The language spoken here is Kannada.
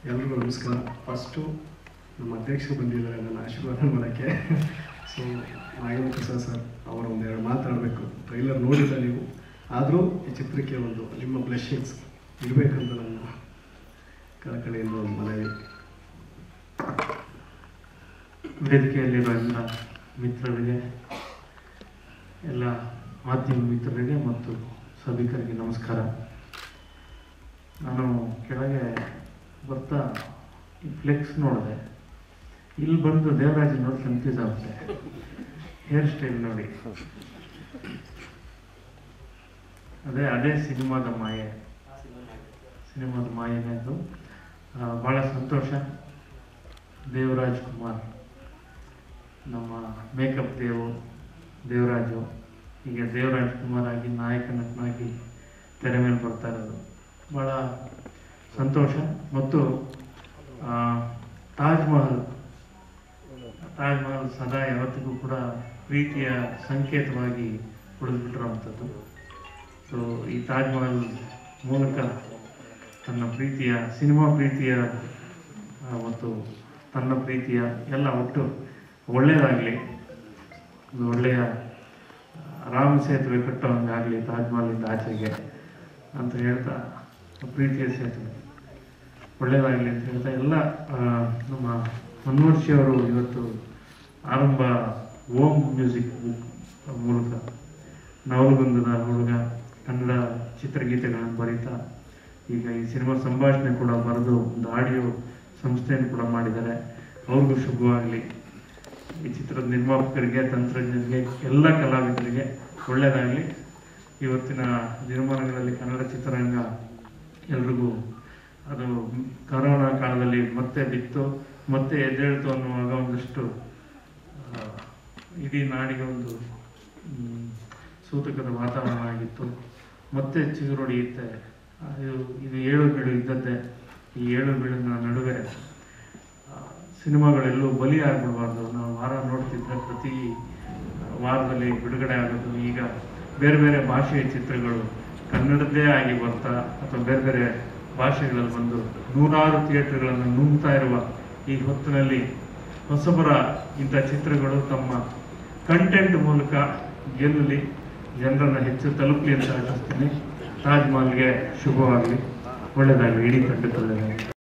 ಎಲ್ರಿಗೂ ನಮಸ್ಕಾರ ಫಸ್ಟು ನಮ್ಮ ಅಧ್ಯಕ್ಷರು ಬಂದಿದ್ದಾರೆ ನನ್ನ ಆಶೀರ್ವಾದ ಮಾಡೋಕ್ಕೆ ಸೊ ನಾಗೇಂದ್ರ ಪ್ರಸಾದ್ ಸರ್ ಅವರ ಒಂದೆರಡು ಮಾತಾಡಬೇಕು ಟ್ರೈಲರ್ ನೋಡಿಲ್ಲ ನೀವು ಆದರೂ ಈ ಚಿತ್ರಕ್ಕೆ ಒಂದು ನಿಮ್ಮ ಬ್ಲೆಸ್ಸಿಂಗ್ಸ್ ಇರಬೇಕಂತ ನನ್ನ ಕಳಕಳಿಯಿಂದ ಒಂದು ಮನವಿ ವೇದಿಕೆಯಲ್ಲಿರುವ ಎಲ್ಲ ಮಿತ್ರರಿಗೆ ಎಲ್ಲ ಮಾಧ್ಯಮ ಮಿತ್ರರಿಗೆ ಮತ್ತು ಸಭಿಕರಿಗೆ ನಮಸ್ಕಾರ ನಾನು ಕೆಳಗೆ ಬರ್ತಾ ಈ ಫ್ಲೆಕ್ಸ್ ನೋಡಿದೆ ಇಲ್ಲಿ ಬಂದು ದೇವರಾಜ್ ನೋಡಿ ಕನ್ಫ್ಯೂಸ್ ಆಗುತ್ತೆ ಹೇರ್ ಸ್ಟೈಲ್ ನೋಡಿ ಅದೇ ಅದೇ ಸಿನಿಮಾದ ಮಾಯೆ ಸಿನಿಮಾದ ಮಾಯೆನೇ ಅದು ಆ, ಬಹಳ ಸಂತೋಷ ದೇವರಾಜ್ ಕುಮಾರ್ ನಮ್ಮ ಮೇಕಪ್ ದೇವು ದೇವರಾಜು ಈಗ ದೇವರಾಜ್ ಕುಮಾರ್ ಆಗಿ ನಾಯಕ ನಟನಾಗಿ ತೆರೆ ಮೇಲೆ ಬರ್ತಾ ಇರೋದು ಭಾಳ ಸಂತೋಷ ಮತ್ತು ಆ, ತಾಜ್ ಮಹಲ್ ತಾಜ್ ಮಹಲ್ ಸದಾ ಯಾವತ್ತಿಗೂ ಕೂಡ ಪ್ರೀತಿಯ ಸಂಕೇತವಾಗಿ ಉಳಿದ್ಬಿಟ್ಟಿರುವಂಥದ್ದು ಸೊ ಈ ತಾಜ್ ಮಹಲ್ ಮೂಲಕ ತನ್ನ ಪ್ರೀತಿಯ ಸಿನಿಮಾ ಪ್ರೀತಿಯ ಆ, ಮತ್ತು ತನ್ನ ಪ್ರೀತಿಯ ಎಲ್ಲ ಒಟ್ಟು ಒಳ್ಳೆಯದಾಗಲಿ ಒಂದು ಒಳ್ಳೆಯ ಆ, ರಾಮ ಸೇತುವೆ ಕಟ್ಟೋಂಗಾಗಲಿ ತಾಜ್ ಮಹಲಿಂದ ಆಚೆಗೆ ಅಂತ ಹೇಳ್ತಾ ಪ್ರೀತಿಯ ಸೇತುವೆ ಒಳ್ಳೆಯದಾಗಲಿ ಅಂತ ಹೇಳ್ತಾ ಎಲ್ಲ ಆ, ನಮ್ಮ ಮನೋಜ್ ಅವರು ಇವತ್ತು ಆರಂಭ ಓಂ ಮ್ಯೂಸಿಕ್ ಮೂಲಕ ನವಲಗುಂದದ ಹುಡುಗ ಕನ್ನಡ ಚಿತ್ರಗೀತೆಗಳನ್ನು ಬರೀತಾ ಈಗ ಈ ಸಿನಿಮಾ ಸಂಭಾಷಣೆ ಕೂಡ ಬರೆದು ಒಂದು ಆಡಿಯೋ ಸಂಸ್ಥೆಯನ್ನು ಕೂಡ ಮಾಡಿದ್ದಾರೆ ಅವ್ರಿಗೂ ಶುಭವಾಗಲಿ ಈ ಚಿತ್ರದ ನಿರ್ಮಾಪಕರಿಗೆ ತಂತ್ರಜ್ಞರಿಗೆ ಎಲ್ಲ ಕಲಾವಿದರಿಗೆ ಒಳ್ಳೆಯದಾಗಲಿ ಇವತ್ತಿನ ದಿನಮಾನಗಳಲ್ಲಿ ಕನ್ನಡ ಚಿತ್ರರಂಗ ಎಲ್ರಿಗೂ ಅದು ಕರೋನಾ ಕಾಲದಲ್ಲಿ ಮತ್ತೆ ಬಿತ್ತು ಮತ್ತೆ ಎದ್ದೇಳ್ತು ಅನ್ನುವಾಗ ಒಂದಷ್ಟು ಆ, ಇಡೀ ನಾಡಿಗೆ ಒಂದು ಮ್, ಸೂತಕದ ವಾತಾವರಣ ಆಗಿತ್ತು ಮತ್ತೆ ಚಿಗುರೊಡೆಯುತ್ತೆ ಆ, ಇದು ಇದು ಏಳು ಬೀಳು ಇದ್ದದ್ದೇ ಈ ಏಳು ಬೀಳಿನ ನಡುವೆ ಆ, ಸಿನಿಮಾಗಳೆಲ್ಲೂ ಬಲಿ ಆಗ್ಬಿಡ್ಬಾರ್ದು ನಾವು ವಾರ ನೋಡ್ತಿದ್ರೆ ಪ್ರತಿ ವಾರದಲ್ಲಿ ಬಿಡುಗಡೆ ಆಗೋದು ಈಗ ಬೇರೆ ಬೇರೆ ಭಾಷೆಯ ಚಿತ್ರಗಳು ಕನ್ನಡದ್ದೇ ಆಗಿ ಬರ್ತಾ ಅಥವಾ ಬೇರೆ ಬೇರೆ ಭಾಷೆಗಳಲ್ಲಿ ಬಂದು ನೂರಾರು ಥಿಯೇಟರ್ಗಳನ್ನು ನುಂಗ್ತಾ ಇರುವ ಈ ಹೊತ್ತಿನಲ್ಲಿ ಹೊಸಬರ ಇಂಥ ಚಿತ್ರಗಳು ತಮ್ಮ ಕಂಟೆಂಟ್ ಮೂಲಕ ಗೆಲ್ಲಲಿ ಜನರನ್ನು ಹೆಚ್ಚು ತಲುಪಲಿ ಅಂತ ಆಶಿಸ್ತೀನಿ ತಾಜ್ ಮಹಲ್ಗೆ ಶುಭವಾಗಲಿ ಒಳ್ಳೆಯದಾಗಲಿ ಇಡೀ ತಂಡಕ್ಕೆ ಒಳ್ಳೆಯದಾಗಲಿ